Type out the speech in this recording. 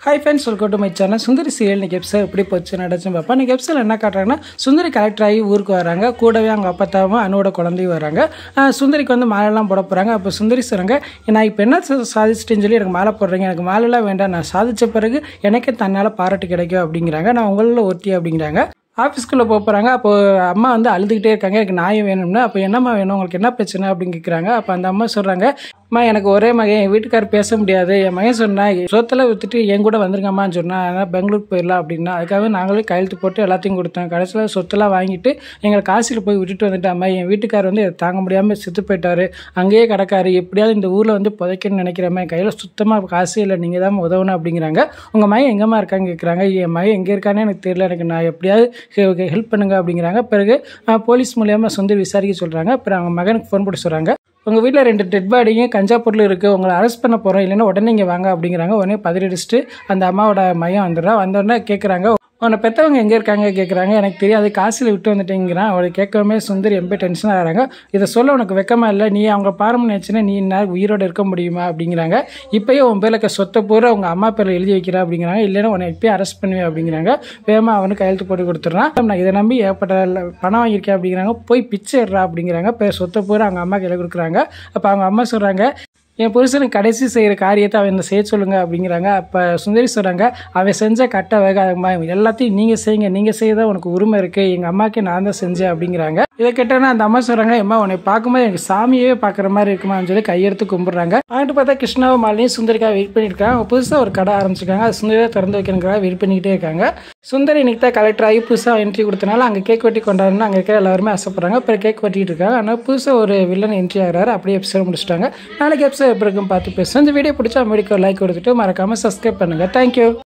high friends welcome to my channel Sundari serial இன்னைக்கு episode எப்படி போச்சு நடச்சுன்னு பார்ப்போம் இன்னைக்கு எபிசோட் என்ன காட்டுறாங்கன்னா சுந்தரி கலெக்டர் ஆகி ஊருக்கு வராங்க கூடவே அவங்க அப்பத்தாவும் அனுவோட குழந்தையும் வராங்க ஆஹ் சுந்தரிக்கு வந்து மாலைலாம் போட போகிறாங்க அப்போ சுந்தரி சொல்கிறாங்க நான் இப்போ என்ன சா- சாதிச்சிட்டேன்னு சொல்லி எனக்கு மாலை போடுறீங்க எனக்கு மாலைலாம் வேண்டாம் நான் சாதிச்ச பிறகு எனக்கே தன்னால் பாராட்டு கிடைக்கும் அப்படிங்கிறாங்க நான் உங்களில் ஒருத்தி அப்படிங்கிறாங்க ஆஃபீஸ்க்குள்ளே போகிறாங்க அப்போ அம்மா வந்து அழுதுகிட்டே இருக்காங்க எனக்கு நாயம் வேணும்னு அப்போ என்னம்மா வேணும் உங்களுக்கு என்ன பிரச்சனை அப்படின்னு கேட்குறாங்க அப்போ அந்த அம்மா சொல்கிறாங்க அம்மா எனக்கு ஒரே மகன் என் வீட்டுக்கார் பேச முடியாது என் மகன் சொன்னா சொத்தெல்லாம் வித்துட்டு என் கூட வந்துருங்கம்மான்னு சொன்னா அதனால் பெங்களூருக்கு போயிடலாம் அப்படின்னா அதுக்காக நாங்களே கையெழுத்து போட்டு எல்லாத்தையும் கொடுத்தோம் கடைசியில் சொத்தெல்லாம் வாங்கிட்டு எங்களை காசில் போய் விட்டுட்டு வந்துட்டேன் அம்மா என் வீட்டுக்கார் வந்து இதை தாங்க முடியாமல் செத்து போயிட்டாரு அங்கேயே கிடக்காரு எப்படியாவது இந்த ஊரில் வந்து புதைக்கணும்னு நினைக்கிறேன் என் கையில் சுத்தமாக காசு இல்லை நீங்கள் தான் உதவணும் அப்படிங்கிறாங்க உங்கள் மகன் எங்கேம்மா இருக்காங்க கேட்குறாங்க என் மகன் எங்கே இருக்கானே எனக்கு தெரியல எனக்கு நான் எப்படியாவது ஹெல்ப் பண்ணுங்க அப்படிங்கிறாங்க பிறகு அஹ், போலீஸ் மூலியமாக சுந்தர் விசாரிக்க சொல்கிறாங்க அப்புறம் அவங்க மகனுக்கு ஃபோன் போட்டு சொல்கிறாங்க உங்கள் வீட்டில் ரெண்டு டெட் பாடியும் கஞ்சா பொருள் இருக்குது உங்களை அரெஸ்ட் பண்ண போகிறோம் இல்லைன்னா உடனே இங்கே வாங்க அப்படிங்கிறாங்க உடனே பதறிடிச்சிட்டு அந்த அம்மாவோட மையம் வந்துடுறா வந்தோடனே கேட்குறாங்க உன்னை பெற்றவங்க எங்கே இருக்காங்க கேட்குறாங்க எனக்கு தெரியாது காசில் விட்டு வந்துட்டேங்கிறான் அவளை கேட்கவே சுந்தரி எம்பே டென்ஷன் ஆகிறாங்க இதை சொல்ல உனக்கு வெக்கமா இல்லை நீ அவங்க பாரம் நினச்சினா நீ என்ன உயிரோடு இருக்க முடியுமா அப்படிங்கிறாங்க இப்போயே உன் பேரில் இருக்க சொத்தை பூரா உங்கள் அம்மா பேரில் எழுதி வைக்கிற அப்படிங்கிறாங்க இல்லைன்னா உன்னை இப்போயே அரெஸ்ட் பண்ணுவேன் அப்படிங்கிறாங்க வேகமாக அவனுக்கு கையெழுத்து போட்டு கொடுத்துட்றான் நான் இதை நம்பி ஏற்பட்ட ல- பணம் வாங்கியிருக்கேன் அப்படிங்கிறாங்க போய் பிச்சை எடுறா அப்படிங்கிறாங்க இப்போ சொத்தை பூரா அவங்க அம்மா கையில் கொடுக்குறாங்க அப்போ அவங்க அம்மா சொல்கிறாங்க என் புருஷனுக்கு கடைசி செய்கிற காரியத்தை அவன் என்ன செய்ய சொல்லுங்க அப்படிங்கிறாங்க அப்போ சுந்தரி சொல்கிறாங்க அவன் செஞ்ச கட்ட வேகமாக எல்லாத்தையும் நீங்கள் செய்யுங்க நீங்கள் செய்ய உனக்கு உரிமை இருக்குது எங்கள் அம்மாக்கே நான் தான் செஞ்சேன் அப்படிங்கிறாங்க இதை கேட்டோன்னா அந்த அம்மா சொல்கிறாங்க அம்மா உன்னை பார்க்கும்போது எனக்கு சாமியே பார்க்குற மாதிரி இருக்குமான்னு சொல்லி கையெடுத்து கும்பிட்றாங்க அங்கிட்டு பார்த்தா கிருஷ்ணாவும் மாலையும் சுந்தரிக்காக வெயிட் பண்ணியிருக்காங்க அவங்க புதுசாக ஒரு கடை ஆரம்பிச்சிருக்காங்க அது சுந்தரியாக திறந்து வைக்கணுங்கிறத வெயிட் பண்ணிக்கிட்டே இருக்காங்க சுந்தரி இன்னைக்கு தான் கலெக்டர் ஆகி புதுசாக என்ட்ரி கொடுத்தனால அங்கே கேக் வெட்டி கொண்டாடணும்னு அங்கே இருக்க எல்லாருமே ஆசைப்படுறாங்க அப்புறம் கேக் வெட்டிட்டு இருக்காங்க ஆனால் புதுசாக ஒரு வில்லன் என்ட்ரி ஆகிறாரு அப்படியே எபிசோட் முடிச்சிட்டாங்க நாளைக்கு எபிசோட் எப்படி இருக்கும் பார்த்து பேசுவோம் இந்த வீடியோ பிடிச்சா அமெரிக்கா லைக் கொடுத்துட்டு மறக்காமல் சப்ஸ்கிரைப் பண்ணுங்கள் தேங்க்யூ